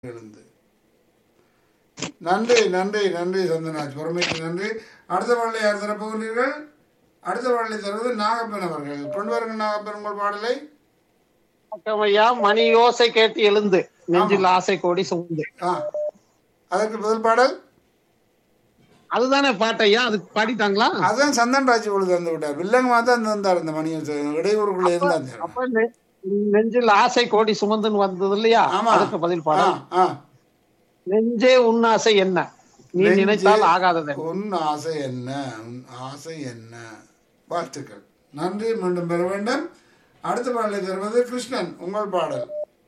எழுந்து நன்றி நன்றி நன்றி சந்தனாஜ் பொறுமைக்கு நன்றி அடுத்த பாடலை யார் தரப்போகிறீர்கள் அடுத்த பாடலை தருவது நாகப்பன் அவர்கள் கொண்டு வாருங்கள் நாகப்பன் உங்கள் பாடலை வணக்கம் ஐயா மணி யோசை கேட்டு எழுந்து நெஞ்சில் ஆசை கோடி சுமந்து ஆ அதற்கு பதில் பாடல் அதுதானே பாட்டு ஐயா அது பாடிட்டாங்களா அதான் சந்தன் ராஜ் பொழுது வந்து விட்டார் வில்லங்கமா தான் வந்தார் இந்த மணியை இடையூறுக்குள்ள இருந்தார் அப்ப நெ- நெஞ்சில் ஆசை கோடி சுமந்துன்னு வந்தது இல்லையா ஆமா. அதுக்கு பதில் ஆ பாடம் ஆ நெஞ்சே உன் ஆசை என்ன நீ நெஞ்சே நினைத்தால் ஆகாதது உன் ஆசை என்ன உன் ஆசை என்ன வாழ்த்துக்கள் நன்றி மீண்டும் பெற வேண்டும் அடுத்த பாடலை தருவது கிருஷ்ணன் உங்கள் பாடல்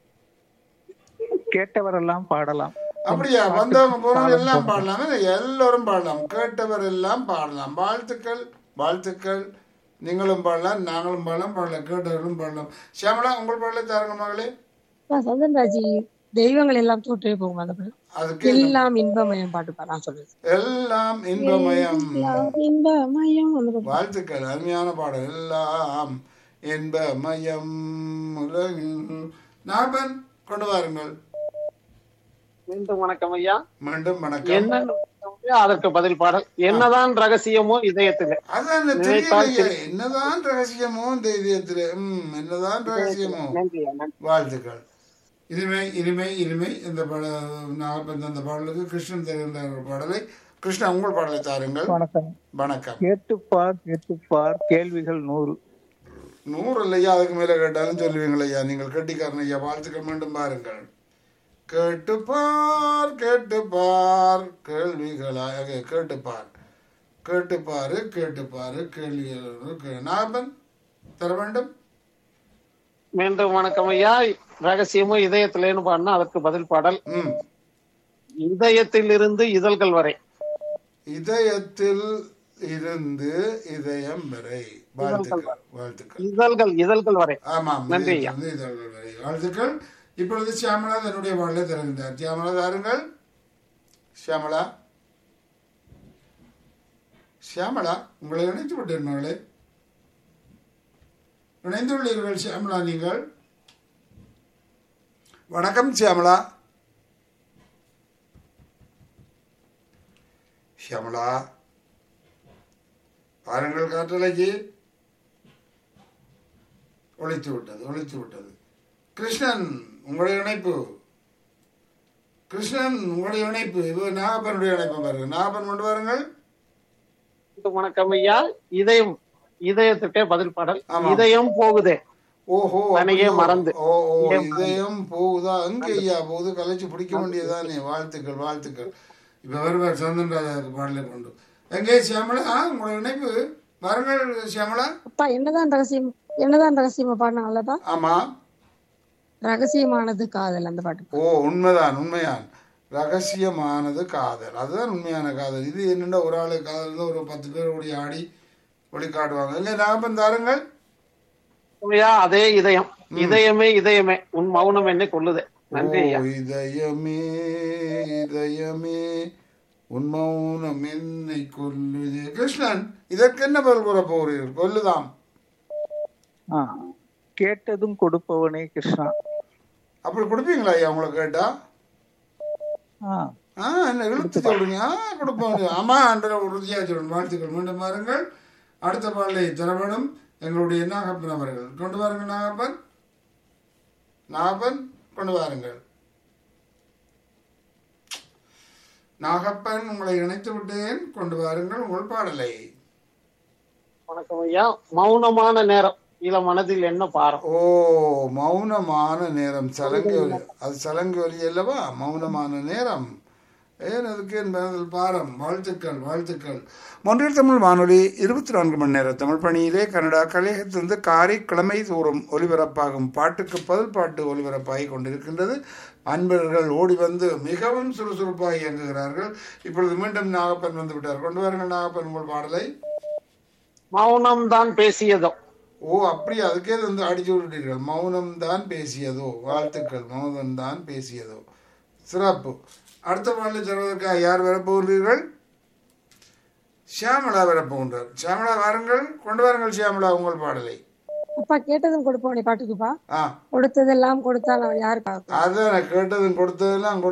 கேட்டவரெல்லாம் பாடலாம் அப்படியா வந்தவங்க போனவங்க எல்லாம் பாடலாம் எல்லோரும் பாடலாம் கேட்டவர் எல்லாம் பாடலாம் வாழ்த்துக்கள் வாழ்த்துக்கள் நீங்களும் பாடலாம் நாங்களும் பாடலாம் பாடலாம் கேட்டவர்களும் பாடலாம் ஷியாமலா உங்கள் பாடலை தாருங்க மகளே சந்தன்ராஜி தெய்வங்கள் எல்லாம் தோற்றே போகும் அந்த படம் அதுக்கு எல்லாம் இன்பமயம் பாட்டு பாடலாம் சொல்லுது எல்லாம் இன்பமயம் எல்லாம் இன்பமயம் அந்த பாட்டு வாழ்த்துக்கள் அருமையான பாடல் எல்லாம் இன்பமயம் உலகில் நாபன் கொண்டு வாருங்கள் மீண்டும் வணக்கம் ஐயா மீண்டும் வணக்கம் என்னன்னு ஐயா, அதற்கு பதில் பாடல் என்னதான் ரகசியமோ இதயத்திலே அதான் நினைத்தால் தெரியலையே என்னதான் ரகசியமோ இந்த இதயத்துல ம் என்னதான் ரகசியமோ நன்றி ஐயா, நன்றி. வாழ்த்துக்கள் இனிமை இனிமை இனிமை இந்த பாட நாகப்பந்த அந்த பாடலுக்கு கிருஷ்ணன் தருகின்ற ஒரு பாடலை கிருஷ்ணா உங்கள் பாடலை தாருங்கள் வணக்கம் வணக்கம் கேட்டுப்பார் கேட்டுப்பார் கேள்விகள் நூறு நூறு இல்லையா அதுக்கு மேல கேட்டாலும் சொல்லுவீங்கள் ஐயா நீங்கள் கெட்டிக்காரன் ஐயா வாழ்த்துக்கள் மீண்டும் பாருங்கள் கேட்டுப்பார் கேட்டுப்பார் கேள்விகளாக கேட்டுப்பார் கேட்டுப்பாரு கேட்டுப்பாரு கேள்விகள் நாபன் தர வேண்டும் மீண்டும் வணக்கம் ஐயா ரகசியமோ இதயத்திலேன்னு பாடினா அதற்கு பதில் பாடல் ம் இதயத்தில் இருந்து இதழ்கள் வரை இதயத்தில் இருந்து இதயம் வரை வாழ்த்துக்கள் வாழ்த்துக்கள் இதழ்கள் இதழ்கள் வரை ஆமாம் நன்றி ஐயா. இதயத்திலிருந்து இதழ்கள் வரை வாழ்த்துக்கள் இப்பொழுது சியாமலா தன்னுடைய பாடலை தருகின்றார் சியாமலா தாருங்கள் சியாமலா சியாமலா உங்களை இணைத்து விட்டேன் மகளே இணைந்துள்ளீர்கள் சியாமலா நீங்கள் வணக்கம் சியாமலா சியாமலா பாருங்கள் காற்றலைக்கு ஒழித்து விட்டது ஒழித்து விட்டது கிருஷ்ணன் உங்களுடைய இணைப்பு கிருஷ்ணன் உங்களுடைய இணைப்பு இது நாகப்பனுடைய இணைப்பு பாருங்க நாகப்பன் கொண்டு வாருங்கள் மீண்டும் வணக்கம் ஐயா இதயம் இதயத்துக்கே பதில் பாடல் ஆமா. இதயம் போகுதே ஓஹோ தன்னையே அப்படியோ? மறந்து. ஓ ஓ இதயம் இதயம் போகுதா அங்க ஐயா போகுது கலைச்சு பிடிக்க வேண்டியதானே வாழ்த்துக்கள் வாழ்த்துக்கள் இப்ப வருவார் சந்தன் ராஜா பாடலை கொண்டு எங்கே சியாமலா உங்களுடைய இணைப்பு வாருங்கள் சியாமலா அப்பா என்னதான் ரகசியம் என்னதான் ரகசியமா பாடினாங்கல்லப்பா ஆமா ரகசியமானது காதல் அந்த பாட்டு ஓ உண்மைதான் உண்மையான் ரகசியமானது காதல் அதுதான் உண்மையான காதல் இது என்னென்ன ஒரு ஆளு காதல் தான் ஒரு பத்து பேர் ஓடி ஆடி ஒளி காட்டுவாங்க இல்லை நாகப்பன் தாருங்கள் ஐயா அதே இதயம் இதயமே இதயமே உன் மௌனம் என்னை கொல்லுதே நன்றி ஐயா ஓ, இதயமே இதயமே உன் மௌனம் என்னை கொல்லுதே கிருஷ்ணன் இதற்கு என்ன பதில் கூற போகிறீர்கள் கொல்லுதாம் ஆ, கேட்டதும் கொடுப்பவனே கிருஷ்ணா அப்படி கொடுப்பீங்களா ஐயா உங்களை கேட்டா ஆ, ஆ என்ன இழுத்து சொல்றீங்க ஆ கொடுப்போம் ஆமா அன்ற உறுதியா சொல்லணும் வாழ்த்துக்கள் மீண்டும் பாருங்கள் அடுத்த பாடலை தரவேணும் எங்களுடைய நாகப்பன் அவர்கள் கொண்டு வாருங்கள் நாகப்பன் நாகப்பன் கொண்டு வாருங்கள் நாகப்பன் உங்களை இணைத்து விட்டேன் கொண்டு வாருங்கள் உங்கள் பாடலை வணக்கம் ஐயா மௌனமான நேரம் இள மனதில் என்ன பாரம் ஓ மௌனமான நேரம் சலங்கை ஒலி அது சலங்கை ஒலி அல்லவா மௌனமான நேரம் ஏன் அதுக்கு என் மனதில் பாரம் வாழ்த்துக்கள் வாழ்த்துக்கள் மொன்றில் தமிழ் வானொலி இருபத்தி நான்கு மணி நேர தமிழ் பணியிலே கனடா கலையகத்திலிருந்து காரைக்கிழமை தோறும் ஒலிபரப்பாகும் பாட்டுக்கு பதில் பாட்டு ஒலிபரப்பாகி கொண்டிருக்கின்றது அன்பர்கள் ஓடி வந்து மிகவும் சுறுசுறுப்பாக இயங்குகிறார்கள் இப்பொழுது மீண்டும் நாகப்பன் வந்து விட்டார் கொண்டு வாருங்கள் நாகப்பன் உங்கள் பாடலை மௌனம் தான் பேசியதோ ஓ அப்படி அதுக்கே வந்து அடிச்சு விட்டுட்டீர்கள் மௌனம் தான் பேசியதோ வாழ்த்துக்கள் மௌனம் தான் பேசியதோ சிறப்பு அடுத்த பாடலில் சொல்வதற்காக யார் வரப்போகிறீர்கள் ஷியாமலா வரப்போகின்றார் ஷியாமலா வாருங்கள் கொண்டு வாருங்கள் ஷியாமலா உங்கள் பாடலை அப்பா கேட்டதும் கொடுப்பவனை பாட்டுக்குப்பா ஆ கொடுத்ததெல்லாம் கொடுத்தால் அவன் யாருக்காக அதான் நான் கேட்டதும் கொடுத்ததெல்லாம்